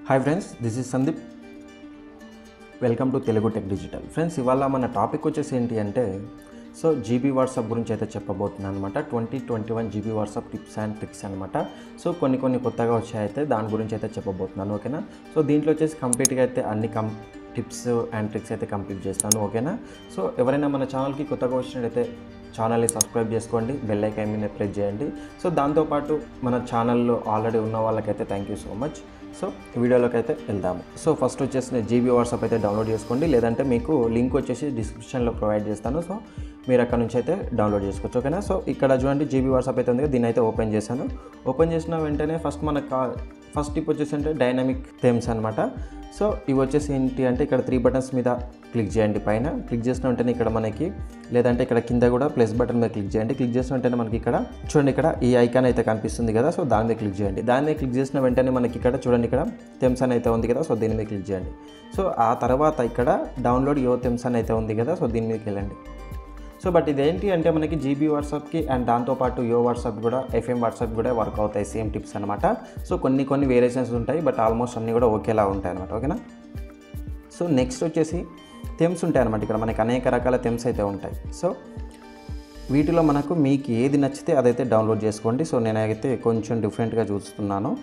hi friends this is Sandeep welcome to Telugu tech digital friends ఇవాళ మన topic వచ్చేసి ఏంటి అంటే సో జీబీ వాట్సాప్ గురించి అయితే చెప్పబోతున్నాను అనమాట twenty twenty one GB WhatsApp tips and tricks అనమాట సో కొన్ని కొన్ని కొత్తగా వచ్చాయితే దాని గురించి అయితే చెప్పబోతున్నాను ఓకేనా సో దీంట్లో వచ్చేసి కంప్లీట్గా అయితే అన్ని కం టిప్స్ అండ్ ట్రిక్స్ అయితే కంప్లీట్ చేస్తాను ఓకేనా సో ఎవరైనా మన ఛానల్కి కొత్తగా వచ్చినట్టయితే ఛానల్ని సబ్స్క్రైబ్ చేసుకోండి బెల్ ఐకాన్ మీద ప్రెస్ చేయండి సో దాంతోపాటు మన ఛానల్లో ఆల్రెడీ ఉన్న వాళ్ళకైతే thank you so much so వీడియోలోకి అయితే వెళ్దాము సో ఫస్ట్ వచ్చేసి నేను జీబీ వాట్సాప్ అయితే డౌన్లోడ్ చేసుకోండి లేదంటే మీకు లింక్ వచ్చేసి డిస్క్రిప్షన్లో ప్రొవైడ్ చేస్తాను సో మీరు అక్కడ నుంచి అయితే డౌన్లోడ్ చేసుకోవచ్చు ఓకేనా సో ఇక్కడ చూడండి జీబీ వాట్సాప్ అయితే ఉంది కదా, దీన్ని అయితే ఓపెన్ చేశాను ఓపెన్ చేసిన వెంటనే ఫస్ట్ మనకు కా ఫస్ట్ టిప్ వచ్చేసి అంటే డైనమిక్ థేమ్స్ అనమాట సో ఇవి వచ్చేసి ఏంటి అంటే ఇక్కడ త్రీ బటన్స్ మీద క్లిక్ చేయండి పైన క్లిక్ చేసిన వెంటనే ఇక్కడ మనకి లేదంటే ఇక్కడ కింద కూడా ప్లస్ బటన్ మీద క్లిక్ చేయండి క్లిక్ చేసిన వెంటనే మనకి ఇక్కడ చూడండి ఇక్కడ ఈ ఐకాన్ అయితే కనిపిస్తుంది కదా సో దాని మీద క్లిక్ చేయండి దాని మీద క్లిక్ చేసిన వెంటనే మనకి ఇక్కడ చూడండి ఇక్కడ థెమ్స్ అని అయితే ఉంది కదా సో దీని మీద క్లిక్ చేయండి సో ఆ తర్వాత ఇక్కడ డౌన్లోడ్ యో థెమ్స్ అని అయితే ఉంది కదా సో దీని మీదకి వెళ్ళండి సో బట్ ఇదేంటి అంటే మనకి జీబీ వాట్సాప్కి అండ్ దాంతోపాటు యో వాట్సాప్ కూడా ఎఫ్ఎం వాట్సాప్ కూడా వర్క్ అవుతాయి సేమ్ టిప్స్ అనమాట సో కొన్ని కొన్ని వేరియేషన్స్ ఉంటాయి బట్ ఆల్మోస్ట్ అన్నీ కూడా ఒకేలా ఉంటాయి అనమాట ఓకేనా సో నెక్స్ట్ వచ్చేసి థెమ్స్ ఉంటాయి అనమాట ఇక్కడ మనకి అనేక రకాల థెమ్స్ అయితే ఉంటాయి సో వీటిలో మనకు మీకు ఏది నచ్చితే అదైతే డౌన్లోడ్ చేసుకోండి సో నేనైతే కొంచెం డిఫరెంట్గా చూస్తున్నాను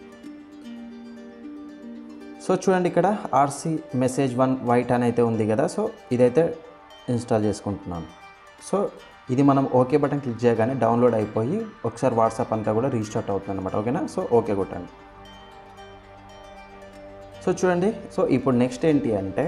సో చూడండి ఇక్కడ ఆర్సీ మెసేజ్ వన్ వైట్ అని అయితే ఉంది కదా సో ఇదైతే ఇన్స్టాల్ చేసుకుంటున్నాను సో ఇది మనం ఓకే బటన్ క్లిక్ చేయగానే డౌన్లోడ్ అయిపోయి ఒకసారి వాట్సాప్ అంతా కూడా రీస్టార్ట్ అవుతుంది అనమాట ఓకేనా సో ఓకే కొట్టండి సో చూడండి సో ఇప్పుడు నెక్స్ట్ ఏంటి అంటే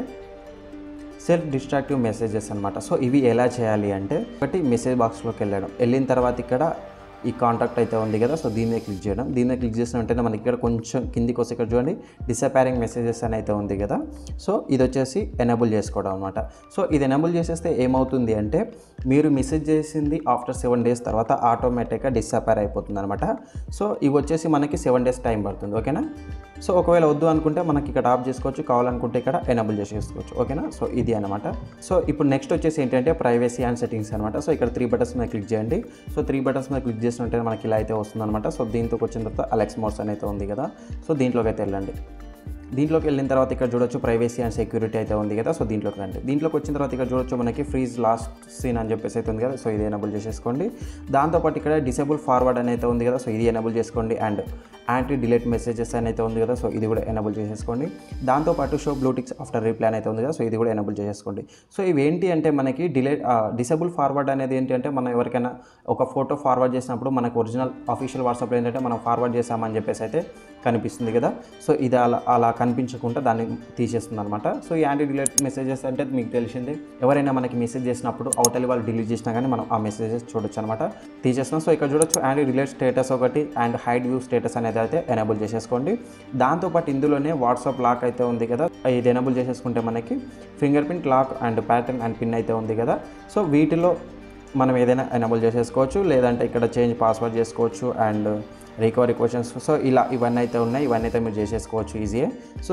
సెల్ఫ్ డిస్ట్రాక్టివ్ మెసేజెస్ అనమాట సో ఇవి ఎలా చేయాలి అంటే ఒకటి మెసేజ్ బాక్స్లోకి వెళ్ళడం వెళ్ళిన తర్వాత ఇక్కడ ఈ కాంటాక్ట్ అయితే ఉంది కదా సో దీని మీద క్లిక్ చేయడం దీని మీద క్లిక్ చేసిన వెంటనే మనకి ఇక్కడ కొంచెం కిందికి వస్తే ఇక్కడ చూడండి డిసపేరింగ్ మెసేజెస్ అని అయితే ఉంది కదా సో ఇది వచ్చేసి ఎనేబుల్ చేసుకోవడం అనమాట సో ఇది ఎనేబుల్ చేసేస్తే ఏమవుతుంది అంటే మీరు మెసేజ్ చేసింది ఆఫ్టర్ సెవెన్ డేస్ తర్వాత ఆటోమేటిక్గా డిసపేర్ అయిపోతుంది అనమాట సో ఇవి వచ్చేసి మనకి సెవెన్ డేస్ టైం పడుతుంది ఓకేనా సో ఒకవేళ వద్దు అనుకుంటే మనకి ఇక్కడ ఆఫ్ చేసుకోవచ్చు కావాలనుకుంటే ఇక్కడ ఎనేబుల్ చేసేసుకోవచ్చు ఓకేనా సో ఇది అనమాట సో ఇప్పుడు నెక్స్ట్ వచ్చేసి ఏంటంటే ప్రైవసీ అండ్ సెట్టింగ్స్ అనమాట సో ఇక్కడ త్రీ బటన్స్ మీద క్లిక్ చేయండి సో త్రీ బటన్స్ మీద క్లిక్ చేసినట్టే మనకి ఇలా అయితే వస్తుంది అనమాట సో దీంతో వచ్చిన తర్వాత అలెక్స్ మోడ్స్ అని అయితే ఉంది కదా సో దీంట్లోకి అయితే వెళ్ళండి దీంట్లోకి వెళ్ళిన తర్వాత ఇక్కడ చూడొచ్చు ప్రైవసీ అండ్ సెక్యూరిటీ అయితే ఉంది కదా సో దీంట్లోకి రండి దీంట్లోకి వచ్చిన తర్వాత ఇక్కడ చూడొచ్చు మనకి ఫ్రీజ్ లాస్ట్ సీన్ అని చెప్పేసి అయితే ఉంది కదా సో ఇది ఎనబుల్ చేసేసుకోండి దాంతోపాటు ఇక్కడ డిసేబుల్ ఫార్వర్డ్ అని అయితే ఉంది కదా సో ఇది ఎనబుల్ చేసుకోండి అండ్ యాంటీ డిలేట్ మెసేజెస్ అని అయితే ఉంది కదా సో ఇది కూడా ఎనబుల్ చేసేసుకోండి దాంతోపాటు షో బ్లూటిక్స్ ఆఫ్టర్ రిప్లై అయితే ఉంది కదా సో ఇది కూడా ఎనబుల్ చేసేసుకోండి సో ఇవి ఏంటి అంటే మనకి డిలేట్ డిసేబుల్ ఫార్వర్డ్ అనేది ఏంటి అంటే మనం ఎవరికైనా ఒక ఫోటో ఫార్వర్డ్ చేసినప్పుడు మనకు ఒరిజినల్ అఫీషియల్ వాట్సాప్లో ఏంటంటే మనం ఫార్వర్డ్ చేసామని చెప్పేసి అయితే కనిపిస్తుంది కదా సో ఇది అలా అలా కనిపించకుండా దాన్ని తీసేస్తుంది అనమాట సో ఈ యాంటీ డిలీట్ మెసేజెస్ అంటే మీకు తెలిసింది ఎవరైనా మనకి మెసేజ్ చేసినప్పుడు అవతలి వాళ్ళు డిలీట్ చేసినా కానీ మనం ఆ మెసేజెస్ చూడొచ్చు అనమాట తీసేస్తున్నాం సో ఇక్కడ చూడొచ్చు యాంటీ డిలీట్ స్టేటస్ ఒకటి అండ్ హైడ్ వ్యూ స్టేటస్ అనేది అయితే ఎనేబుల్ చేసేసుకోండి దాంతోపాటు ఇందులోనే వాట్సాప్ లాక్ అయితే ఉంది కదా ఇది ఎనేబుల్ చేసేసుకుంటే మనకి finger print lock and pattern and pin అయితే ఉంది కదా సో వీటిలో మనం ఏదైనా ఎనేబుల్ చేసేసుకోవచ్చు లేదంటే ఇక్కడ చేంజ్ పాస్వర్డ్ చేసుకోవచ్చు అండ్ రికవరీ క్వశ్చన్స్ సో ఇలా ఇవన్నీ అయితే ఉన్నాయి ఇవన్నీ అయితే మీరు చేసేసుకోవచ్చు ఈజీయే సో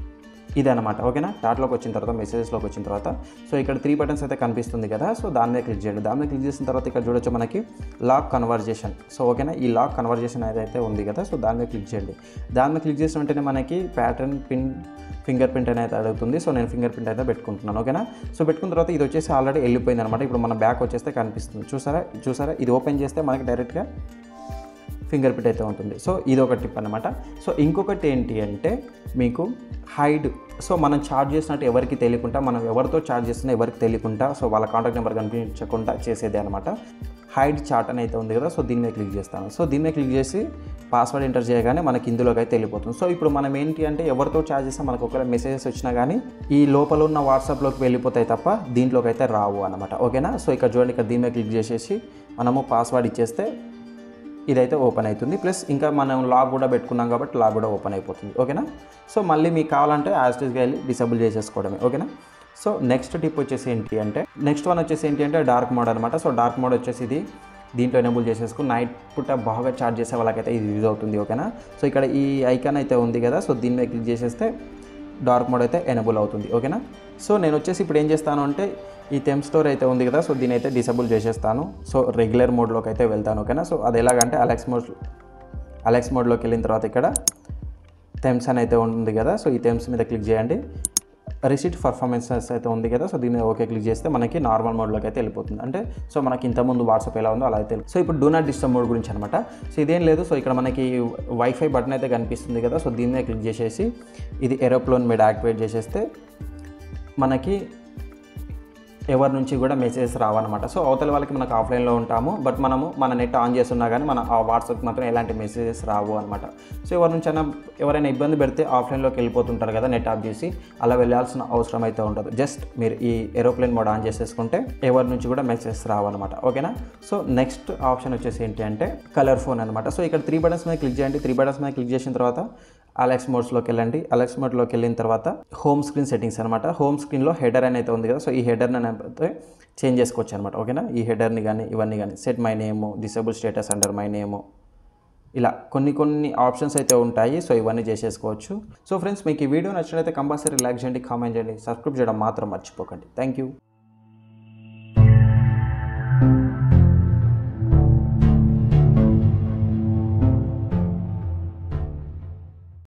ఇదనమాట ఓకేనా టాట్లోకి వచ్చిన తర్వాత మెసేజెస్లోకి వచ్చిన తర్వాత సో ఇక్కడ త్రీ బటన్స్ అయితే కనిపిస్తుంది కదా సో దాని మీద క్లిక్ చేయండి దాని మీద క్లిక్ చేసిన తర్వాత ఇక్కడ చూడొచ్చు మనకి లాక్ కన్వర్జేషన్ సో ఓకేనా ఈ లాక్ కన్వర్జేషన్ ఏదైతే ఉంది కదా సో దాని మీద క్లిక్ చేయండి దాని మీద క్లిక్ చేసిన వెంటనే మనకి ప్యాటర్న్ పిన్ ఫింగర్ ప్రింట్ అనేది అడుగుతుంది సో నేను ఫింగర్ ప్రింట్ అయితే పెట్టుకుంటున్నాను ఓకేనా సో పెట్టుకున్న తర్వాత ఇది వచ్చేసి ఆల్రెడీ వెళ్ళిపోయింది అనమాట ఇప్పుడు మన బ్యాక్ వచ్చేస్తే కనిపిస్తుంది చూసారా చూసారా ఇది ఓపెన్ చేస్తే మనకి డైరెక్ట్గా ఫింగర్ ప్రింట్ అయితే ఉంటుంది సో ఇది ఒక టిప్ అనమాట సో ఇంకొకటి ఏంటి అంటే మీకు హైడ్ సో మనం చార్జ్ చేసినట్టు ఎవరికి తెలియకుండా మనం ఎవరితో చార్జ్ చేస్తున్నా ఎవరికి తెలియకుండా సో వాళ్ళ కాంటాక్ట్ నెంబర్ కనిపించకుండా చేసేది అనమాట హైడ్ చాట్ అని అయితే ఉంది కదా సో దీని మీద క్లిక్ చేస్తాను సో దీని మీద క్లిక్ చేసి పాస్వర్డ్ ఎంటర్ చేయగానే మనకి ఇందులోకి అయితే వెళ్ళిపోతుంది సో ఇప్పుడు మనం ఏంటి అంటే ఎవరితో చార్జ్ చేస్తే మనకు ఒకవేళ మెసేజెస్ వచ్చినా కానీ ఈ లోపల ఉన్న వాట్సాప్లోకి వెళ్ళిపోతాయి తప్ప దీంట్లోకి అయితే రావు అనమాట ఓకేనా సో ఇక్కడ చూడండి ఇక్కడ దీని మీద క్లిక్ చేసేసి మనము పాస్వర్డ్ ఇచ్చేస్తే ఇదైతే ఓపెన్ అవుతుంది ప్లస్ ఇంకా మనం లాక్ కూడా పెట్టుకున్నాం కాబట్టి లాక్ కూడా ఓపెన్ అయిపోతుంది ఓకేనా సో మళ్ళీ మీకు కావాలంటే యాజ్టీస్గా వెళ్ళి డిసేబుల్ చేసేసుకోవడమే ఓకేనా సో నెక్స్ట్ టిప్ వచ్చేసి ఏంటి అంటే నెక్స్ట్ వన్ వచ్చేసి ఏంటి అంటే డార్క్ మోడ్ అనమాట సో డార్క్ మోడ్ వచ్చేసి ఇది దీంట్లో ఎనేబుల్ చేసేసుకుని నైట్ పూట బాగా చార్జ్ చేసే వాళ్ళకైతే ఇది యూజ్ అవుతుంది ఓకేనా సో ఇక్కడ ఈ ఐకాన్ అయితే ఉంది కదా సో దీని మీద క్లిక్ చేసేస్తే డార్క్ మోడ్ అయితే ఎనేబుల్ అవుతుంది ఓకేనా సో నేను వచ్చేసి ఇప్పుడు ఏం చేస్తాను అంటే ఈ తెమ్ స్టోర్ అయితే ఉంది కదా సో దీని అయితే డిసేబుల్ చేసేస్తాను సో రెగ్యులర్ మోడ్లోకి అయితే వెళ్తాను ఓకేనా సో అది ఎలాగంటే అలెక్స్ మోడ్ అలెక్స్ మోడ్లోకి వెళ్ళిన తర్వాత ఇక్కడ థెమ్స్ అని అయితే ఉంది కదా సో ఈ థెమ్స్ మీద క్లిక్ చేయండి రిసీట్ పర్ఫార్మెన్సెస్ అయితే ఉంది కదా సో దీన్ని ఓకే క్లిక్ చేస్తే మనకి నార్మల్ మోడ్లోకి అయితే వెళ్ళిపోతుంది అంటే సో మనకి ఇంతకుముందు వాట్సాప్ ఎలా ఉందో అలా అయితే సో ఇప్పుడు డూ నాట్ డిస్టర్బ్ మోడ్ గురించి అనమాట సో ఇదేం లేదు సో ఇక్కడ మనకి వైఫై బటన్ అయితే కనిపిస్తుంది కదా సో దీని మీద క్లిక్ చేసేసి ఇది ఏరోప్లోన్ మీద యాక్టివేట్ చేసేస్తే మనకి ఎవరి నుంచి కూడా మెసేజెస్ రావన్నమాట సో అవతల వాళ్ళకి మనకు ఆఫ్లైన్లో ఉంటాము బట్ మనము మన నెట్ ఆన్ చేస్తున్నా కానీ మన ఆ వాట్సాప్ మాత్రం ఎలాంటి మెసేజెస్ రావు అనమాట సో ఎవరి నుంచి అయినా ఎవరైనా ఇబ్బంది పెడితే ఆఫ్లైన్లోకి వెళ్ళిపోతుంటారు కదా నెట్ ఆఫ్ చేసి అలా వెళ్ళాల్సిన అవసరం అయితే ఉండదు జస్ట్ మీరు ఈ ఏరోప్లేన్ మోడ్ ఆన్ చేసేసుకుంటే ఎవరి నుంచి కూడా మెసేజెస్ రావన్నమాట ఓకేనా సో నెక్స్ట్ ఆప్షన్ వచ్చేసి ఏంటి అంటే కలర్ ఫోన్ అనమాట సో ఇక్కడ త్రీ బటన్స్ మీద క్లిక్ చేయండి త్రీ బటన్స్ మీద క్లిక్ చేసిన తర్వాత అలెక్స్ మోడ్స్లోకి వెళ్ళండి అలెక్స్ మోడ్లోకి వెళ్ళిన తర్వాత హోమ్ స్క్రీన్ సెట్టింగ్స్ అనమాట హోమ్ స్క్రీన్లో హెడర్ అని అయితే ఉంది కదా సో ఈ హెడర్ని అయితే చేంజ్ చేసుకోవచ్చు అనమాట ఓకేనా ఈ హెడర్ని కానీ ఇవన్నీ కానీ set my name disable status under my name ఇలా కొన్ని కొన్ని ఆప్షన్స్ అయితే ఉంటాయి సో ఇవన్నీ చేసేసుకోవచ్చు సో ఫ్రెండ్స్ మీకు ఈ వీడియో నచ్చినట్లయితే కంపల్సరీ లైక్ చేయండి కామెంట్ చేయండి సబ్స్క్రైబ్ చేయడం మాత్రం మర్చిపోకండి థ్యాంక్ యూ